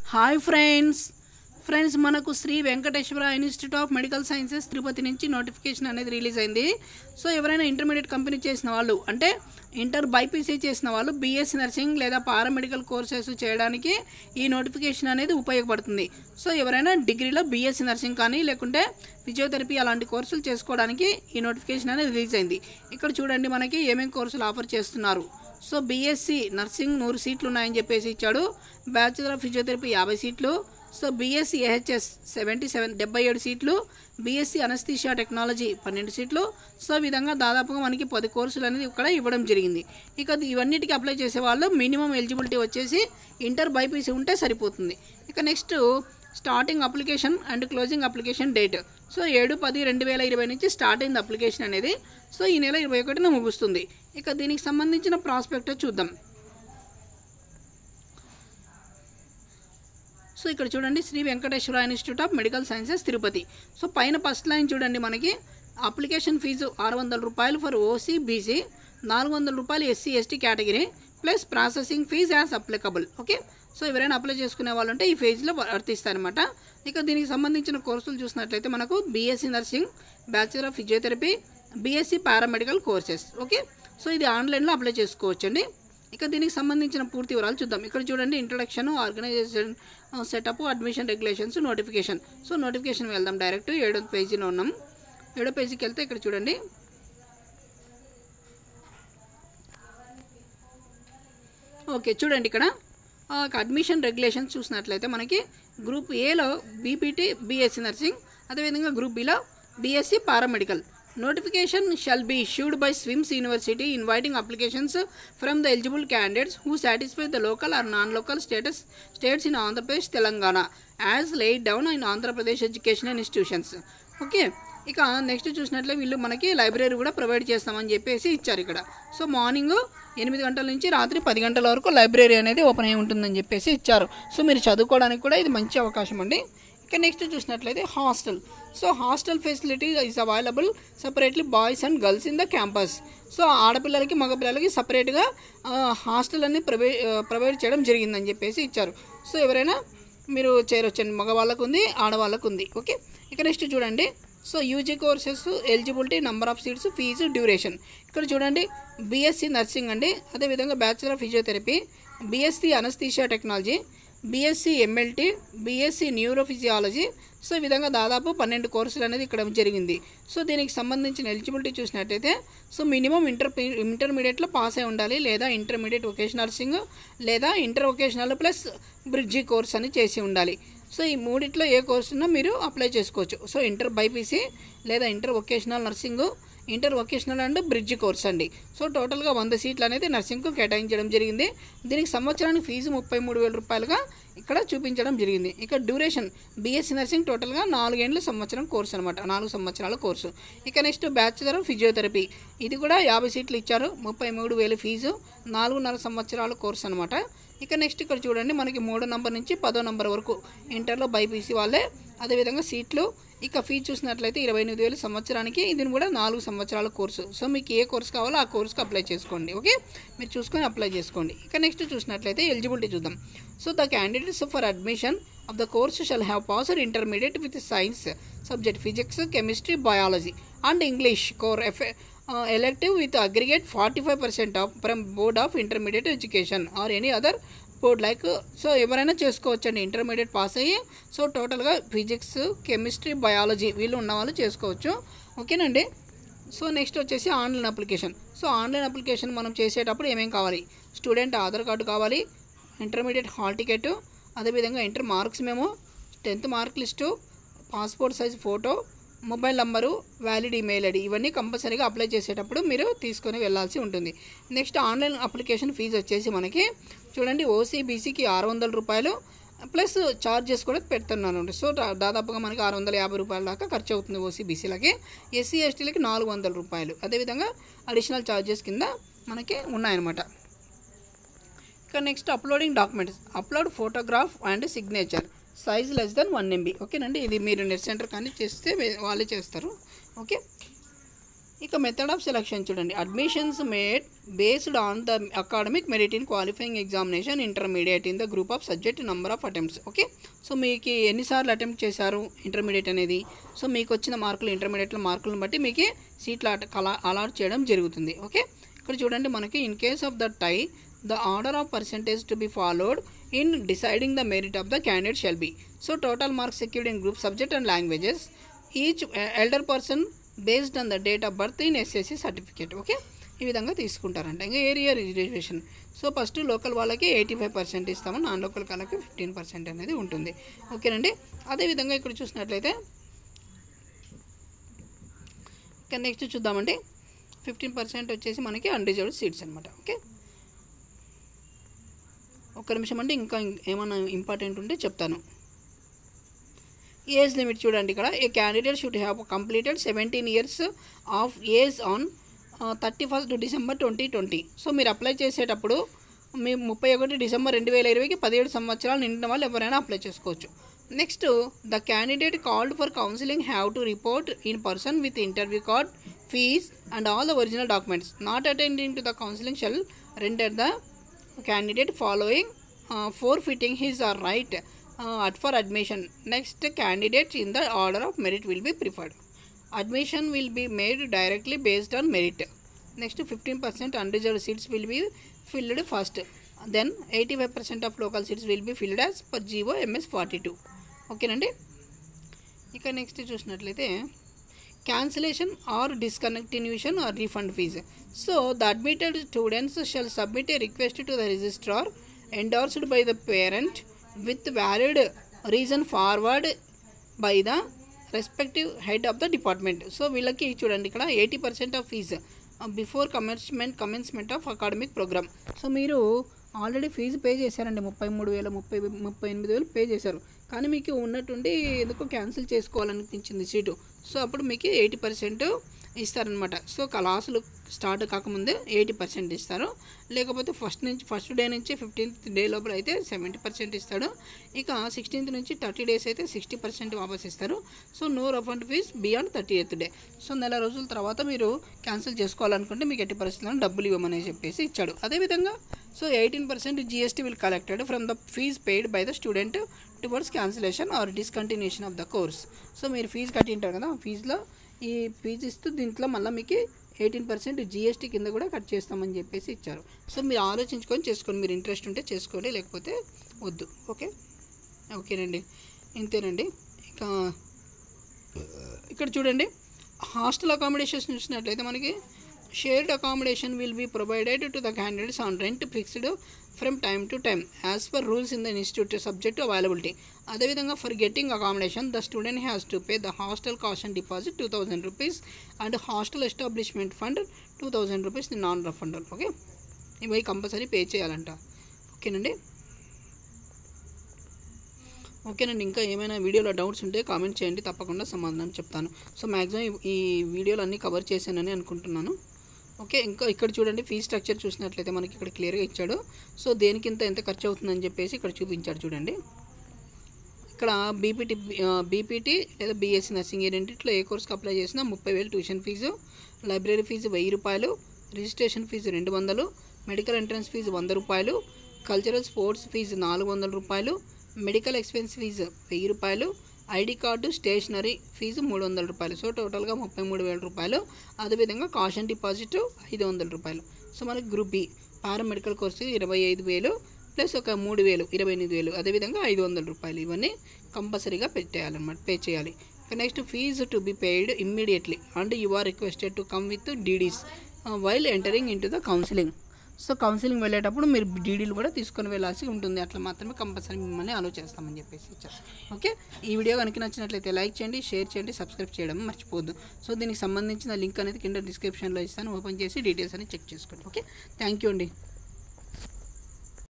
Hi friends friends మనకు Shri Venkateswara institute of medical sciences Tirupati నుంచి notification అనేది రిలీజ్ అయింది సో ఎవరైనా ఇంటర్మీడియట్ కంపెనీ చేసిన వాళ్ళు అంటే ఇంటర్ బైపీసీ చేసిన వాళ్ళు బీఎస్సీ నర్సింగ్ లేదా పారామెడికల్ కోర్సెస్ చేయడానికి ఈ నోటిఫికేషన్ అనేది ఉపయోగపడుతుంది సో ఎవరైనా డిగ్రీలో బీఎస్సీ నర్సింగ్ కానీ లేకుంటే ఫిజియోథెరపీ అలాంటి కోర్సులు చేసుకోవడానికి ఈ నోటిఫికేషన్ అనేది రిలీజ్ అయింది ఇక్కడ చూడండి మనకి ఏమేమి కోర్సులు ఆఫర్ చేస్తున్నారు సో బీఎస్సీ నర్సింగ్ నూరు సీట్లు ఉన్నాయని చెప్పేసి ఇచ్చాడు బ్యాచులర్ ఆఫ్ ఫిజియోథెరపీ యాభై సీట్లు so BSc AHS seventy seven డెబ్బై ఏడు సీట్లు బీఎస్సీ అనస్థీషియా టెక్నాలజీ పన్నెండు సీట్లు సో ఈ విధంగా దాదాపుగా మనకి పది కోర్సులు అనేది ఇక్కడ ఇవ్వడం జరిగింది ఇక ఇవన్నిటికీ అప్లై చేసే వాళ్ళు మినిమం ఎలిజిబిలిటీ వచ్చేసి ఇంటర్ బైపీసీ ఉంటే సరిపోతుంది ఇక next starting application and closing application date so ఏడు పది రెండు వేల ఇరవై నుంచి స్టార్ట్ అయింది అప్లికేషన్ అనేది సో ఈ నెల ఇరవై ఒకటిన ముగుస్తుంది ఇక దీనికి సంబంధించిన ప్రాస్పెక్ట్ చూద్దాం సో ఇక్కడ చూడండి Shri Venkateswara institute of medical sciences Tirupati so పైన ఫస్ట్ లైన్ చూడండి మనకి అప్లికేషన్ ఫీజు ఆరు వందల రూపాయలు ఫర్ ఓసీ బీసీ నాలుగు వందల రూపాయలు SC ST category plus processing fee as applicable okay so ఎవరైనా అప్లై చేసుకునే వాళ్ళు ఉంటే ఈ ఫేజ్లో వర్తిస్తారనమాట ఇక దీనికి సంబంధించిన కోర్సులు చూసినట్లయితే మనకు BSc nursing bachelor of physiotherapy BSc paramedical courses okay so ఇది ఆన్లైన్లో అప్లై చేసుకోవచ్చండి ఇక దీనికి సంబంధించిన పూర్తి వివరాలు చూద్దాం ఇక్కడ చూడండి introduction organisation setup admission regulations notification so notification వెళ్దాం డైరెక్ట్ ఏడో పేజీలో ఉన్నాం ఏడో పేజీకి వెళ్తే ఇక్కడ చూడండి ఓకే చూడండి ఇక్కడ అడ్మిషన్ రెగ్యులేషన్స్ చూసినట్లయితే మనకి గ్రూప్ ఏలో బీపీటీ బీఎస్సీ నర్సింగ్ అదేవిధంగా గ్రూప్ బిలో BSc paramedical notification shall be issued by SVIMS university inviting applications from the eligible candidates who satisfy the local or non local status states in Andhra Pradesh Telangana as laid down in Andhra Pradesh education institutions okay ఇక next చూసినట్లే వీళ్ళు మనకి library కూడా provide చేస్తామని చెప్పేసి ఇచ్చారు ఇక్కడ so morning ఎనిమిది గంటల నుంచి రాత్రి పది గంటల వరకు లైబ్రరీ అనేది ఓపెన్ అయి ఉంటుందని చెప్పేసి ఇచ్చారు సో మీరు చదువుకోవడానికి కూడా ఇది మంచి అవకాశం అండి ఇక నెక్స్ట్ చూసినట్లయితే hostel so hostel facility is available separately boys and girls in the campus so ఆడపిల్లలకి మగపిల్లలకి సపరేట్గా హాస్టల్ అనేది ప్రొవై ప్రొవైడ్ చేయడం జరిగిందని చెప్పేసి ఇచ్చారు సో ఎవరైనా మీరు చేరొచ్చండి మగవాళ్ళకు ఉంది ఆడవాళ్ళకు ఉంది ఓకే ఇక నెక్స్ట్ చూడండి so UG courses eligibility number of seats fee duration ఇక్కడ చూడండి బీఎస్సీ నర్సింగ్ అండి అదేవిధంగా bachelor of physiotherapy BSc anaesthesia technology BSc MLT BSc neurophysiology so ఈ విధంగా దాదాపు పన్నెండు కోర్సులు అనేది ఇక్కడ జరిగింది సో దీనికి సంబంధించిన ఎలిజిబిలిటీ చూసినట్టయితే సో మినిమం ఇంటర్ ఇంటర్మీడియట్లో పాస్ అయి ఉండాలి లేదా ఇంటర్మీడియట్ వొకేషనల్ నర్సింగ్ లేదా inter vocational plus bridge course అని చేసి ఉండాలి సో ఈ మూడిట్లో ఏ కోర్స్ ఉన్నా మీరు అప్లై చేసుకోవచ్చు సో ఇంటర్ బైపీసీ లేదా inter vocational nursing inter vocational and bridge course అండి సో టోటల్గా వంద సీట్లు అనేది నర్సింగ్కు కేటాయించడం జరిగింది దీనికి సంవత్సరానికి ఫీజు ముప్పై మూడు వేల రూపాయలుగా ఇక్కడ చూపించడం జరిగింది ఇక డ్యూరేషన్ బీఎస్సీ నర్సింగ్ టోటల్గా నాలుగేండ్ల సంవత్సరం కోర్స్ అనమాట నాలుగు సంవత్సరాల కోర్సు ఇక నెక్స్ట్ బ్యాచులర్ ఫిజియోథెరపీ ఇది కూడా యాభై సీట్లు ఇచ్చారు ముప్పై మూడు వేలు ఫీజు నాలుగున్నర సంవత్సరాల కోర్స్ అనమాట ఇక నెక్స్ట్ ఇక్కడ చూడండి మనకి మూడో నంబర్ నుంచి పదో నంబర్ వరకు ఇంటర్లో బైపీసీ వాళ్ళే అదేవిధంగా సీట్లు ఇక ఫీజు చూసినట్లయితే ఇరవై ఎనిమిది వేలు సంవత్సరానికి ఇది కూడా నాలుగు సంవత్సరాల కోర్సు సో మీకు ఏ కోర్స్ కావాలో ఆ కోర్స్కి అప్లై చేసుకోండి ఓకే మీరు చూసుకొని అప్లై చేసుకోండి ఇక నెక్స్ట్ చూసినట్లయితే ఎలిజిబిలిటీ చూద్దాం so the candidates for admission of the course shall have passed intermediate with science subject physics chemistry biology and English core of elective with aggregate forty five percent of from board of intermediate education or any other board like so ఎవరైనా చేసుకోవచ్చండి intermediate pass అయ్యి so టోటల్గా physics chemistry biology వీళ్ళు ఉన్న వాళ్ళు చేసుకోవచ్చు ఓకేనండి so next వచ్చేసి online application so online application మనం చేసేటప్పుడు ఏమేం కావాలి స్టూడెంట్ ఆధార్ కార్డు కావాలి ఇంటర్మీడియట్ హాల్ టికెట్ అదేవిధంగా ఇంటర్ మార్క్స్ మేము tenth mark list passport size photo mobile number valid email ID ఇవన్నీ కంపల్సరీగా అప్లై చేసేటప్పుడు మీరు తీసుకొని వెళ్ళాల్సి ఉంటుంది నెక్స్ట్ ఆన్లైన్ అప్లికేషన్ ఫీజు వచ్చేసి మనకి చూడండి ఓసీ బీసీకి ఆరు వందల రూపాయలు ప్లస్ ఛార్జెస్ కూడా పెడుతున్నాను సో దాదాపుగా మనకి ఆరు వందల యాభై రూపాయల దాకా ఖర్చు అవుతుంది ఓసీ బీసీలకి ఎస్సీ ఎస్టీలకి నాలుగు వందల రూపాయలు అదేవిధంగా అడిషనల్ ఛార్జెస్ కింద మనకి ఉన్నాయన్నమాట ఇక next uploading documents upload photograph and signature size less then one MB ఓకేనండి ఇది మీరు నెట్ సెంటర్ కానీ చేస్తే వే- వాళ్ళే చేస్తారు ఓకే ఇక మెథడ్ ఆఫ్ సెలక్షన్ చూడండి admissions made based on the academic merit in qualifying examination intermediate in the group of subject number of attempts okay so మీకు ఎన్నిసార్లు అటెంప్ట్ చేశారు ఇంటర్మీడియట్ అనేది సో మీకు వచ్చిన మార్కులు ఇంటర్మీడియట్లో మార్కులను బట్టి మీకు సీట్లు అలా అలాట్ చేయడం జరుగుతుంది ఓకే ఇక్కడ చూడండి మనకి in case of the tie the order of percentage to be followed in deciding the merit of the candidate shall be so total marks secured in group subject and languages each elder person based on the date of birth in SSC certificate okay ఈ విధంగా తీసుకుంటారంట ఇంకా area reservation so first local వాళ్ళకి eighty five percent ఇస్తాము non local వాళ్ళకి fifteen percent అనేది ఉంటుంది ఓకేనండి అదేవిధంగా ఇక్కడ చూసినట్లయితే ఇక నెక్స్ట్ చూద్దామండి ఫిఫ్టీన్ పర్సెంట్ వచ్చేసి మనకి అన్రిజర్వ్డ్ సీట్స్ అనమాట ఓకే ఒక్క నిమిషం అంటే ఇంకా ఏమైనా ఇంపార్టెంట్ ఉంటే చెప్తాను ఏజ్ లిమిట్ చూడండి ఇక్కడ a candidate should have completed seventeen years of age on thirty first December twenty twenty so మీరు అప్లై చేసేటప్పుడు మీ ముప్పై ఒకటి డిసెంబర్ రెండు వేల ఇరవైకి పదిహేడు సంవత్సరాలు నిండిన వాళ్ళు ఎవరైనా అప్లై చేసుకోవచ్చు next the candidate called for counselling have to report in person with interview card fee and all the original documents not attending to the counselling shall render the candidate following uh, forfeiting his or right uh, at for admission next candidate in the order of merit will be preferred admission will be made directly based on merit next 15% unreserved seats will be filled first then 85% of local seats will be filled as per GO MS 42 ఓకేనండి ఇక next చూసినట్లయితే cancellation or discontinuation or refund fees. So, the admitted students shall submit a request to the registrar endorsed by the parent with valid reason forward by the respective head of the department so వీళ్ళకి చూడండి ఇక్కడ eighty percent of fee before commencement commencement of academic programme so మీరు already fee pay చేశారండి ముప్పై మూడు వేల ముప్పై ముప్పై ఎనిమిది వేలు పే చేశారు కానీ మీకు ఉన్నట్టుండి ఎందుకో క్యాన్సిల్ చేసుకోవాలనిపించింది సీటు సో అప్పుడు మీకు ఎయిటీ పర్సెంట్ ఇస్తారనమాట సో క్లాసులు స్టార్ట్ కాకముందే ఎయిటీ పర్సెంట్ ఇస్తారు లేకపోతే ఫస్ట్ నుంచి ఫస్ట్ డే నుంచి ఫిఫ్టీన్త్ డే లోపల అయితే సెవెంటీ పర్సెంట్ ఇస్తాడు ఇక సిక్స్టీన్త్ నుంచి థర్టీ డేస్ అయితే సిక్స్టీ పర్సెంట్ వాపస్ ఇస్తారు so no refund fees beyond thirty eighth day so నెల రోజుల తర్వాత మీరు క్యాన్సిల్ చేసుకోవాలనుకుంటే మీకు ఎట్టి పరిస్థితుల్లో డబ్బులు ఇవ్వమని చెప్పేసి ఇచ్చాడు అదేవిధంగా so eighteen percent GST will collected from the fees paid by the student towards cancellation or discontinuation of the course so మీరు ఫీజు కట్టి ఉంటారు కదా ఫీజులో ఈ ఫీజు ఇస్తూ దీంట్లో మళ్ళీ మీకు ఎయిటీన్ పర్సెంట్ జిఎస్టీ కింద కూడా కట్ చేస్తామని చెప్పేసి ఇచ్చారు సో మీరు ఆలోచించుకొని చేసుకోండి మీరు ఇంట్రెస్ట్ ఉంటే చేసుకోండి లేకపోతే వద్దు ఓకే ఓకేనండి ఇంతేనండి ఇక ఇక్కడ చూడండి హాస్టల్ అకామిడేషన్స్ చూసినట్లయితే మనకి shared accommodation will be provided to the candidates on rent fixed from time to time as per rules in the institute subject availability అదేవిధంగా for getting accommodation the student has to pay the hostel caution deposit two thousand rupees and hostel establishment fund two thousand rupees non refundable okay ఇవి compulsory pay చేయాలంట ఓకేనండి ఓకేనండి ఇంకా ఏమైనా వీడియోలో doubts ఉంటే comment చేయండి తప్పకుండా సమాధానం చెప్తాను సో మ్యాక్సిమం ఈ వీడియోలు అన్నీ కవర్ చేశానని అనుకుంటున్నాను ఓకే ఇంకా ఇక్కడ చూడండి ఫీ స్ట్రక్చర్ చూసినట్లయితే మనకి ఇక్కడ క్లియర్గా ఇచ్చాడు సో దేనికి ఇంత ఎంత ఖర్చు అవుతుందని చెప్పేసి ఇక్కడ చూపించాడు చూడండి ఇక్కడ బీపీటీ బీపీటీ లేదా బీఎస్సీ నర్సింగ్ ఈ రెండింటిలో ఏ కోర్స్కి అప్లై చేసినా ముప్పై వేలు ట్యూషన్ ఫీజు లైబ్రరీ ఫీజు వెయ్యి రూపాయలు రిజిస్ట్రేషన్ ఫీజు రెండు వందలు మెడికల్ ఎంట్రన్స్ ఫీజు వంద రూపాయలు కల్చరల్ స్పోర్ట్స్ ఫీజు నాలుగు వందల రూపాయలు మెడికల్ ఎక్స్పెన్స్ ఫీజు వెయ్యి రూపాయలు ఐడి కార్డు స్టేషనరీ ఫీజు మూడు వందల రూపాయలు సో టోటల్గా ముప్పై మూడు వేల రూపాయలు అదేవిధంగా కాషన్ డిపాజిట్ ఐదు వందల రూపాయలు సో మనకి గ్రూప్ బి పారామెడికల్ కోర్సు ఇరవై ఐదు వేలు ప్లస్ ఒక మూడు వేలు ఇరవై ఎనిమిది వేలు అదేవిధంగా ఐదు వందల రూపాయలు ఇవన్నీ కంపల్సరీగా పెట్టేయాలన్నమాట పే చేయాలి next fee to be paid immediately and you are requested to come with DDs while entering into the counselling so counselling వెళ్ళేటప్పుడు మీరు డీడీలు కూడా తీసుకొని వెళ్ళాల్సి ఉంటుంది అట్లా మాత్రమే కంపల్సరీ మిమ్మల్ని అలో చేస్తామని చెప్పేసి ఇచ్చారు ఓకే ఈ వీడియో కనుక నచ్చినట్లయితే లైక్ చేయండి షేర్ చేయండి సబ్స్క్రైబ్ చేయడం మర్చిపోవద్దు సో దీనికి సంబంధించిన లింక్ అనేది కింద డిస్క్రిప్షన్లో ఇస్తాను ఓపెన్ చేసి డీటెయిల్స్ అని చెక్ చేసుకోండి ఓకే థ్యాంక్ యూ అండి